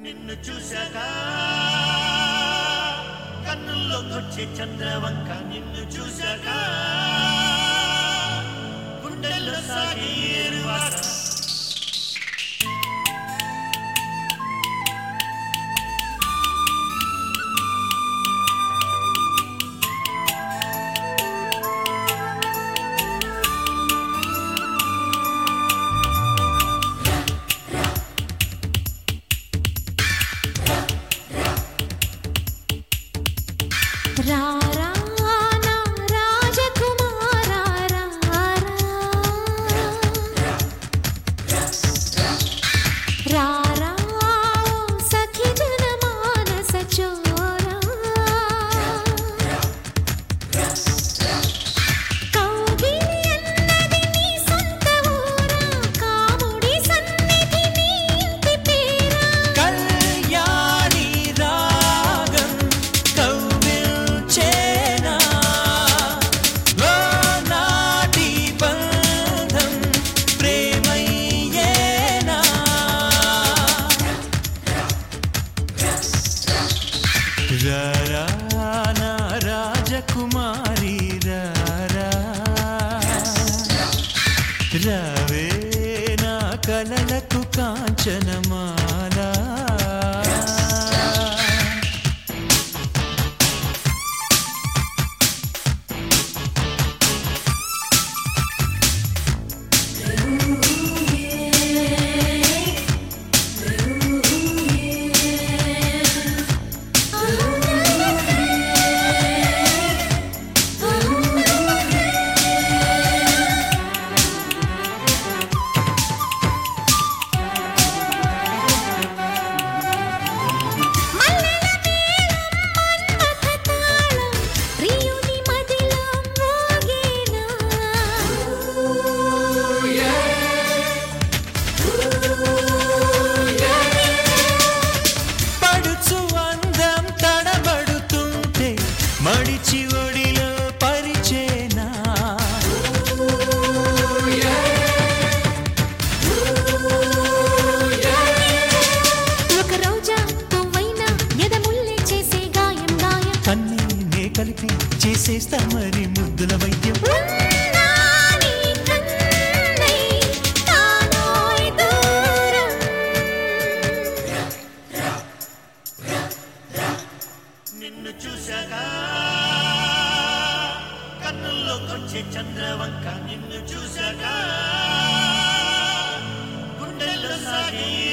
నిన్ను చూశాక కన్నుల్లోకొచ్చే చంద్రవంక నిన్ను చూశాక గుండెల్లో సాగే ఏరువాక రారా నా రాజకుమారా రారా సఖి జన మానస చోరా కౌగిలి అన్నది నీ సొంత ఊరా కాముడి సన్నిధి నీ ఇంటి పేరా కళ్యాణి రాగం కౌగిల్చేనా ఓ నాటి బంధం ప్రేమయ్యేనా రారా నా రాజకుమారి రారా రావే నా కలలకు కాంచనమాలా మల్లెల మేళం మన్మథ తాళం ప్రియుని మదిలో మోగేనా పడుచు అందం తడబడుతుంటే మడిచి ఒడిలో పరిచేనా ఒక రోజా పువ్వైనా ఎదముల్లే చేసే గాయం గాయం కన్నీ నే కలిపి చేసేస్తా మరి ముద్దుల వైద్యం ఉన్నాని కన్నై తానోయ్ దూరం నిన్ను చూశాక కన్నుల్లోకొచ్చే చంద్రవంక నిన్ను చూశాక గుండెల్లో సాగే